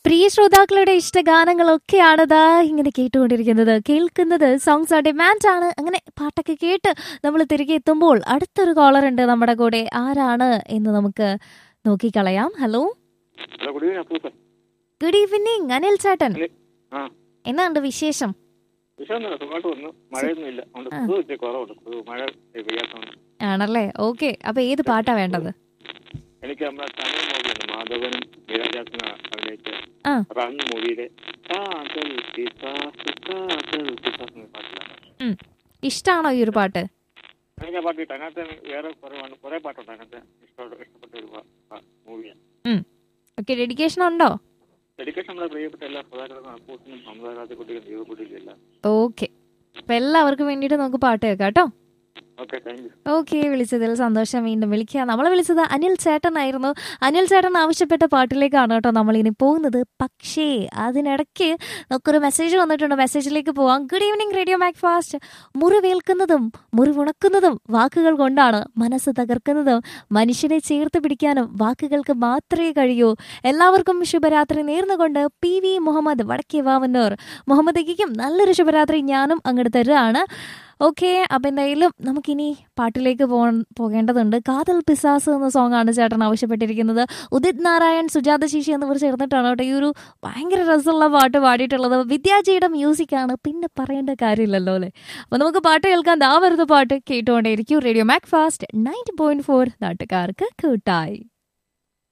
പ്രിയ ശ്രോതാക്കളുടെ ഇഷ്ടഗാനങ്ങളൊക്കെയാണ് ദാ ഇങ്ങനെ കേട്ടുകൊണ്ടിരിക്കുന്നത് കേൾക്കുന്നത് സോങ്സ് ഓൺ ഡിമാൻഡ് ആണ് അങ്ങനെ പാട്ടൊക്കെ കേട്ട് നമ്മൾ തിരികെ എത്തുമ്പോൾ അടുത്തൊരു കോളർ ഉണ്ട് നമ്മുടെ കൂടെ ആരാണ് എന്ന് നമുക്ക് നോക്കിക്കളയാം ഹലോ ഹലോ ഗുഡ് ഈവനിങ് അപ്പൂപ്പൻ ഗുഡ് ഈവനിങ് അനിൽ ചേട്ടൻ ആ എന്നാണ്ട് വിശേഷം വിഷമൊന്നുമില്ല സുഖമായിട്ട് വന്നു മഴയൊന്നും ഇല്ല അതുകൊണ്ട് ആ. കൊതു വെച്ച് കുറവുണ്ട് കൊതു മഴ പെയ്യാത്തതുകൊണ്ട് ആണല്ലേ ഓക്കെ അപ്പൊ ഏത് പാട്ടാ വേണ്ടത് എനിക്ക് നമ്മുടെ തമിഴ് മൂവിയാണ് മാധവനും മീരാജാസനും അഭിനയിച്ച ആ. റൺ മൂവിയിലെ കാതൽ പിസാസ് കാതൽ പിസാസ് എന്ന പാട്ടിലാണ് ഇഷ്ടാണോ ഈ ഒരു പാട്ട് എനിക്ക് ആ പാട്ട് ഇഷ്ടം അതിനകത്ത് വേറെ കുറെ ഉണ്ട് കുറെ പാട്ടുണ്ട് അതിനകത്ത് ഇഷ്ടപ്പെട്ട ഇഷ്ടപ്പെട്ട ഒരു മൂവിയാണ് ഓക്കെ ഡെഡിക്കേഷൻ ഉണ്ടോ ഡെഡിക്കേഷൻ നമ്മുടെ പ്രിയപ്പെട്ട എല്ലാ പ്രധാനങ്ങളും അപ്പൂസിനും അമൃതാരാജ കുട്ടികളും ദൈവക്കുട്ടികളും എല്ലാം ഓക്കെ അപ്പൊ എല്ലാവർക്കും വേണ്ടിയിട്ട് നമുക്ക് പാട്ട് കേൾക്കാം കേട്ടോ ഓക്കെ താങ്ക് യു ഓക്കെ വിളിച്ചതിൽ സന്തോഷം വീണ്ടും വിളിക്കുക നമ്മൾ വിളിച്ചത് അനിൽ ചേട്ടനായിരുന്നു അനിൽ ചേട്ടൻ ആവശ്യപ്പെട്ട പാട്ടിലേക്കാണ് കേട്ടോ നമ്മൾ ഇനി പോകുന്നത് പക്ഷേ അതിനിടയ്ക്ക് നമുക്കൊരു മെസ്സേജ് വന്നിട്ടുണ്ട് മെസ്സേജിലേക്ക് പോവാം good evening radio Mac fast മുറിവേൽക്കുന്നതും മുറിവുണക്കുന്നതും വാക്കുകൾ കൊണ്ടാണ് മനസ്സ് തകർക്കുന്നതും മനുഷ്യനെ ചേർത്ത് പിടിക്കാനും വാക്കുകൾക്ക് മാത്രമേ കഴിയൂ എല്ലാവർക്കും ശുഭരാത്രി നേർന്നുകൊണ്ട് പി വി മുഹമ്മദ് വടക്കേ വാവന്നൂർ മുഹമ്മദ് അക്കിക്കും നല്ലൊരു ശുഭരാത്രി ഞാനും അങ്ങോട്ട് തരുകയാണ് ഓക്കെ അപ്പം എന്തായാലും നമുക്കിനി പാട്ടിലേക്ക് പോ പോകേണ്ടതുണ്ട് കാതൽ പിസാസ് എന്ന സോങ് ആണ് ചേട്ടൻ ആവശ്യപ്പെട്ടിരിക്കുന്നത് ഉദിത് നാരായൺ സുജാത ശിശി എന്നിവർ ചേർന്നിട്ടാണ് കേട്ടോ ഈ ഒരു ഭയങ്കര രസമുള്ള പാട്ട് പാടിയിട്ടുള്ളത് വിദ്യാജിയുടെ മ്യൂസിക്കാണ് പിന്നെ പറയേണ്ട കാര്യമില്ലല്ലോ അല്ലേ അപ്പോൾ നമുക്ക് പാട്ട് കേൾക്കാൻ ദാ വരുന്ന പാട്ട് കേട്ടുകൊണ്ടേയിരിക്കും radio Mac fast ninety point four നാട്ടുകാർക്ക് കൂട്ടായി